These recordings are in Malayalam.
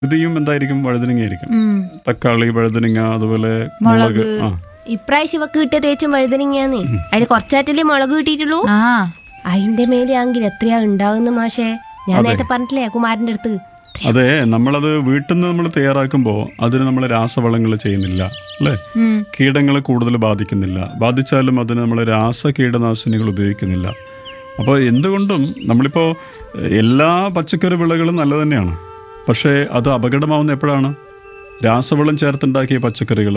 ഇതും എന്തായിരിക്കും വഴുതനങ്ങ ആയിരിക്കും ഉം. തക്കാളി വഴുതനങ്ങ അതുപോലെ മുളക് ആ ഇപ്രാവശ്യം ഇവക്ക് കിട്ടിയ തേച്ചും വഴുതനങ്ങയാന്ന് അതിൽ കുറച്ചാറ്റല്ലേ മുളക് കിട്ടിയിട്ടുള്ളൂ ആ അതിന്റെ മേലെ ആണെങ്കിൽ എത്രയാ ഉണ്ടാകുന്ന മാഷേ ഞാൻ അതെ. നേരത്തെ പറഞ്ഞിട്ടില്ലേ കുമാരന്റെ അടുത്ത് അതെ നമ്മളത് വീട്ടിൽ നിന്ന് നമ്മൾ തയ്യാറാക്കുമ്പോൾ അതിന് നമ്മൾ രാസവളങ്ങൾ ചെയ്യുന്നില്ല അല്ലേ ഉം. കീടങ്ങളെ കൂടുതൽ ബാധിക്കുന്നില്ല ബാധിച്ചാലും അതിന് നമ്മൾ രാസ കീടനാശിനികൾ ഉപയോഗിക്കുന്നില്ല അപ്പോൾ എന്തുകൊണ്ടും നമ്മളിപ്പോൾ എല്ലാ പച്ചക്കറി വിളകളും നല്ല തന്നെയാണ് പക്ഷേ അത് അപകടമാവുന്ന എപ്പോഴാണ് രാസവളം ചേർത്തുണ്ടാക്കിയ പച്ചക്കറികൾ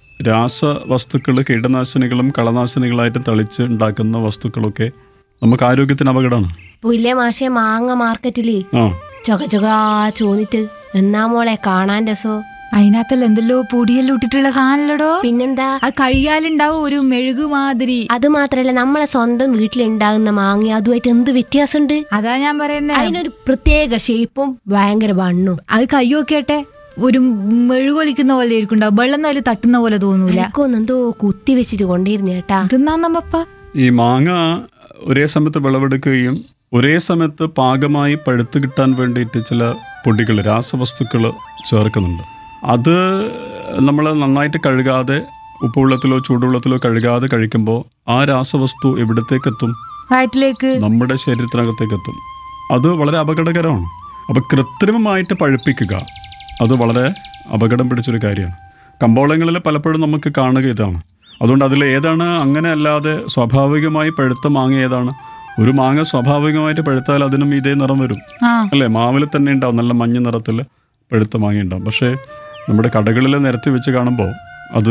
രാസവസ്തുക്കൾ കീടനാശിനികളും കളനാശിനികളായിട്ട് തളിച്ച് ഉണ്ടാക്കുന്ന വസ്തുക്കളൊക്കെ നമുക്ക് ആരോഗ്യത്തിന് അപകടമാണ് പുല്ലേ മാഷേ മാങ്ങ മാർക്കറ്റില് ആ ചൊക ചൊകാ ചോന്നിട്ട് എന്നാ മോളെ കാണാൻ രസോ അതിനകത്തല്ല എന്തെല്ലോ പൊടിയെല്ലാം ഇട്ടിട്ടുള്ള സാധനല്ലടോ പിന്നെന്താ അത് കഴിയാലുണ്ടാവും ഒരു മെഴുകു മാതിരി അത് മാത്രല്ല നമ്മളെ സ്വന്തം വീട്ടിലുണ്ടാകുന്ന മാങ്ങ അതുമായിട്ട് എന്ത് വ്യത്യാസമുണ്ട് അതാ ഞാൻ പറയുന്നത് അതിനൊരു പ്രത്യേക ഷേപ്പും ഭയങ്കര വണ്ണും അത് കയ്യോക്കേട്ടെ ഒരു മെഴുകൊലിക്കുന്ന പോലെ ഇരിക്കുണ്ടാവും വെള്ളം അതിൽ തട്ടുന്ന പോലെ തോന്നൂല എനിക്കൊന്നും എന്തോ കുത്തി വെച്ചിട്ട് കൊണ്ടിരുന്നു ചേട്ടാ തിന്നാൻ നമ്മപ്പ ഈ മാങ്ങ ഒരേ സമയത്ത് വിളവെടുക്കുകയും ഒരേ സമയത്ത് പാകമായി പഴുത്ത് കിട്ടാൻ വേണ്ടിയിട്ട് ചില പൊടികൾ രാസവസ്തുക്കൾ ചേർക്കുന്നുണ്ട് അത് നമ്മൾ നന്നായിട്ട് കഴുകാതെ ഉപ്പുവെള്ളത്തിലോ ചൂടുവെള്ളത്തിലോ കഴുകാതെ കഴിക്കുമ്പോൾ ആ രാസവസ്തു എവിടത്തേക്ക് എത്തും വയറ്റിലേക്ക് നമ്മുടെ ശരീരത്തിനകത്തേക്ക് എത്തും അത് വളരെ അപകടകരമാണ് അപ്പോൾ കൃത്രിമമായിട്ട് പഴുപ്പിക്കുക അത് വളരെ അപകടം പിടിച്ചൊരു കാര്യമാണ് കമ്പോളങ്ങളിൽ പലപ്പോഴും നമുക്ക് കാണുക ഇതാണ് അതുകൊണ്ട് അതിൽ ഏതാണ് അങ്ങനെ അല്ലാതെ സ്വാഭാവികമായി പഴുത്ത മാങ്ങ ഏതാണ് ഒരു മാങ്ങ സ്വാഭാവികമായിട്ട് പഴുത്താൽ അതിനും ഇതേ നിറം വരും ആ അല്ലേ മാവിൽ തന്നെ ഉണ്ടാവും നല്ല മഞ്ഞ നിറത്തിൽ പഴുത്ത മാങ്ങ ഉണ്ടാവും പക്ഷേ നമ്മുടെ കടകളിൽ നിരത്തി വെച്ച് കാണുമ്പോൾ അത്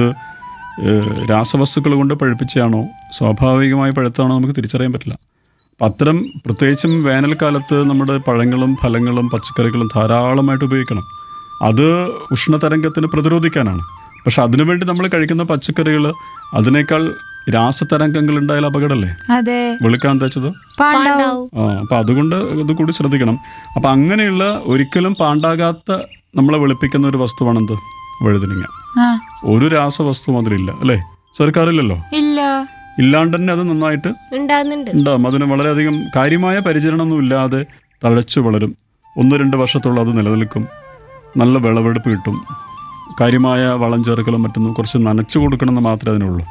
ഏഹ്, രാസവസ്തുക്കൾ കൊണ്ട് പഴുപ്പിച്ചാണോ സ്വാഭാവികമായി പഴുത്താണോ നമുക്ക് തിരിച്ചറിയാൻ പറ്റില്ല അപ്പം അത്തരം പ്രത്യേകിച്ചും വേനൽക്കാലത്ത് നമ്മുടെ പഴങ്ങളും ഫലങ്ങളും പച്ചക്കറികളും ധാരാളമായിട്ട് ഉപയോഗിക്കണം അത് ഉഷ്ണതരംഗത്തിന് പ്രതിരോധിക്കാനാണ് പക്ഷെ അതിനുവേണ്ടി നമ്മൾ കഴിക്കുന്ന പച്ചക്കറികൾ അതിനേക്കാൾ രാസതരംഗങ്ങൾ ഉണ്ടായാൽ അപകടമല്ലേ അതെ വെളുക്കാൻ തേച്ചത് പാണ്ടാവും ആ അപ്പം അതുകൊണ്ട് ഇത് കൂടി ശ്രദ്ധിക്കണം അപ്പം അങ്ങനെയുള്ള ഒരിക്കലും പാണ്ടാകാത്ത നമ്മളെ വെളുപ്പിക്കുന്ന ഒരു വസ്തുവാണെന്ത് വഴുതനങ്ങ ആ ഒരു രാസവസ്തുവും അതിലില്ല അല്ലേ സർക്കാരില്ലല്ലോ ഇല്ല ഇല്ലാണ്ട് തന്നെ അത് നന്നായിട്ട് ഉണ്ടാകുന്നുണ്ട് ഉണ്ടാവും അതിന് വളരെയധികം കാര്യമായ പരിചരണമൊന്നും ഇല്ലാതെ തഴച്ചു വളരും ഒന്ന് രണ്ട് വർഷത്തോളം അത് നിലനിൽക്കും നല്ല വിളവെടുപ്പ് കിട്ടും കാര്യമായ വളം ചേർക്കലും മറ്റൊന്നും കുറച്ച് നനച്ചു കൊടുക്കണമെന്ന് മാത്രമേ അതിനുള്ളൂ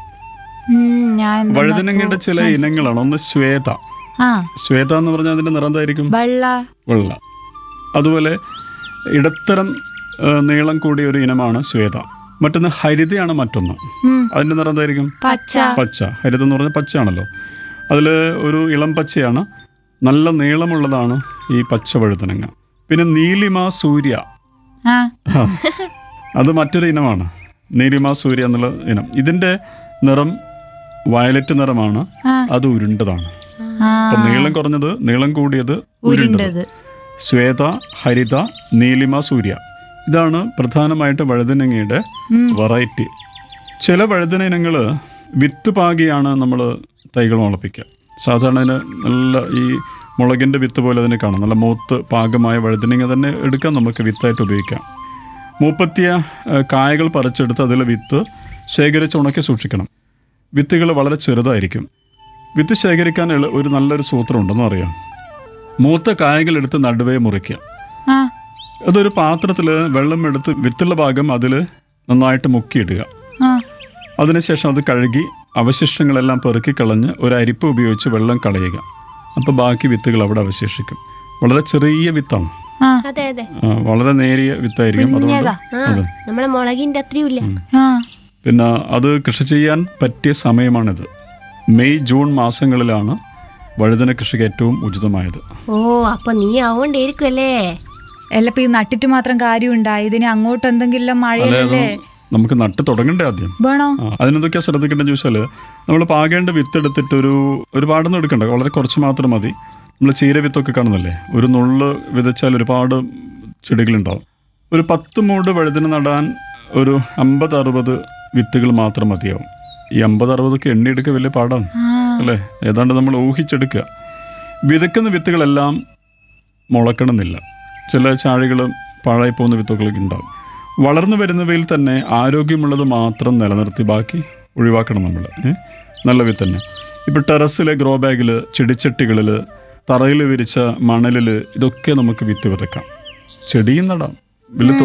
ഉം, ഞാൻ എന്തെന്നാ വഴുതനങ്ങയുടെ ചില ഇനങ്ങളാണ് ഒന്ന് ശ്വേത ആ ശ്വേത എന്ന് പറഞ്ഞാൽ അതിന്റെ നിറം എന്തായിരിക്കും വെള്ള വെള്ള അതുപോലെ ഇടത്തരം ആ, നീളം കൂടിയ ഒരു ഇനമാണ് ശ്വേത മറ്റൊന്ന് ഹരിതയാണ് മറ്റൊന്ന് ഉം, അതിന്റെ നിറം എന്തായിരിക്കും പച്ച പച്ച ഹരിത എന്ന് പറഞ്ഞാൽ പച്ചയാണല്ലോ അതിൽ ഒരു ഇളം പച്ചയാണ് നല്ല നീളമുള്ളതാണ് ഈ പച്ച വഴുതനങ്ങ പിന്നെ നീലിമ സൂര്യ ആ ആ, അത് മറ്റൊരു ഇനമാണ് നീലിമ സൂര്യ എന്നുള്ള ഇനം ഇതിന്റെ നിറം വയലറ്റ് നിറമാണ് ആ. അത് ഉരുണ്ടതാണ് ആ അപ്പൊ നീളം കുറഞ്ഞത് നീളം കൂടിയത് ഉരുണ്ടത് ഉരുണ്ടത് ശ്വേത ഹരിത നീലിമ സൂര്യ ഇതാണ് പ്രധാനമായിട്ട് വഴുതനങ്ങയുടെ വെറൈറ്റി ചില വഴുതന ഇനങ്ങൾ വിത്ത് പാകിയാണ് നമ്മൾ തൈകൾ മുളപ്പിക്കുക സാധാരണ അതിന് നല്ല ഈ മുളകിൻ്റെ വിത്ത് പോലെ അതിനെ കാണാം നല്ല മൂത്ത് പാകമായ വഴുതനങ്ങ തന്നെ എടുക്കാം നമുക്ക് വിത്തായിട്ട് ഉപയോഗിക്കാം മൂപ്പത്തിയ ഏഹ്, കായകൾ പറിച്ചെടുത്ത് അതിൽ വിത്ത് ശേഖരിച്ച് ഉണക്കി സൂക്ഷിക്കണം വിത്തുകൾ വളരെ ചെറുതായിരിക്കും വിത്ത് ശേഖരിക്കാൻ എളു- ഒരു നല്ലൊരു സൂത്രം ഉണ്ടെന്ന് അറിയാം മൂത്ത കായകൾ എടുത്ത് നടുവേ മുറിക്കുക ആ അതൊരു പാത്രത്തിൽ വെള്ളം എടുത്ത് വിത്തുള്ള ഭാഗം അതിൽ നന്നായിട്ട് മുക്കിയിടുക ആ അതിനുശേഷം അത് കഴുകി അവശിഷ്ടങ്ങളെല്ലാം പെറുക്കി കളഞ്ഞ് ഒരു അരിപ്പ് ഉപയോഗിച്ച് വെള്ളം കളയുക അപ്പോൾ ബാക്കി വിത്തുകൾ അവിടെ അവശേഷിക്കും വളരെ ചെറിയ വിത്താണ് ആ അതെ അതെ ആ, വളരെ നേരിയ വിത്തായിരിക്കും അതുകൊണ്ട് കുഞ്ഞതാ. ആ അതെ നമ്മളെ മുളകിന്റെ അത്രയും ഇല്ല ആ പിന്നെ അത് കൃഷി ചെയ്യാൻ പറ്റിയ സമയമാണിത് മെയ് ജൂൺ മാസങ്ങളിലാണ് വഴുതന കൃഷിക്ക് ഏറ്റവും ഉചിതമായത് ഓ അപ്പൊ നീ ആവണ്ടായിരിക്കും അല്ലേ അല്ല ഇപ്പൊ ഈ നട്ടിട്ട് മാത്രം കാര്യമുണ്ടാ ഇതിന് അങ്ങോട്ട് എന്തെങ്കിലും മഴയല്ലേ നമുക്ക് നട്ട് തുടങ്ങണ്ടേ ആദ്യം വേണോ ആ, അതിനെന്തൊക്കെയാ ശ്രദ്ധിക്കേണ്ടത് ചോദിച്ചാൽ നമ്മൾ പാകേണ്ട വിത്ത് എടുത്തിട്ട് ഒരു ഒരുപാടൊന്നും എടുക്കണ്ട വളരെ കുറച്ച് മാത്രം മതി നമ്മൾ ചീര വിത്തൊക്കെ കാണുന്നില്ലേ ഒരു നുള്ള് വിതച്ചാൽ ഒരുപാട് ചെടികളുണ്ടാവും ഒരു പത്ത് മൂട് വഴുതിന് നടാൻ ഒരു അമ്പത് അറുപത് വിത്തുകൾ മാത്രം മതിയാവും ഈ അമ്പത് അറുപതൊക്കെ എണ്ണിയെടുക്കുക വലിയ പാടാണ് ആ അല്ലേ ഏതാണ്ട് നമ്മൾ ഊഹിച്ചെടുക്കുക വിതക്കുന്ന വിത്തുകളെല്ലാം മുളക്കണമെന്നില്ല ചില ചാഴികൾ പാഴായി പോകുന്ന വിത്തുകളൊക്കെ ഉണ്ടാവും വളർന്നു വരുന്നവയിൽ തന്നെ ആരോഗ്യമുള്ളത് മാത്രം നിലനിർത്തി ബാക്കി ഒഴിവാക്കണം നമ്മൾ നല്ല വിത്ത് തന്നെ ഇപ്പോൾ ടെറസിലെ ഗ്രോ ബാഗിൽ ചെടിച്ചട്ടികളിൽ തറയിൽ വിരിച്ച മണലിൽ ഇതൊക്കെ നമുക്ക് വിത്ത് വിതക്കാം ചെടിയും നടാം വലിയ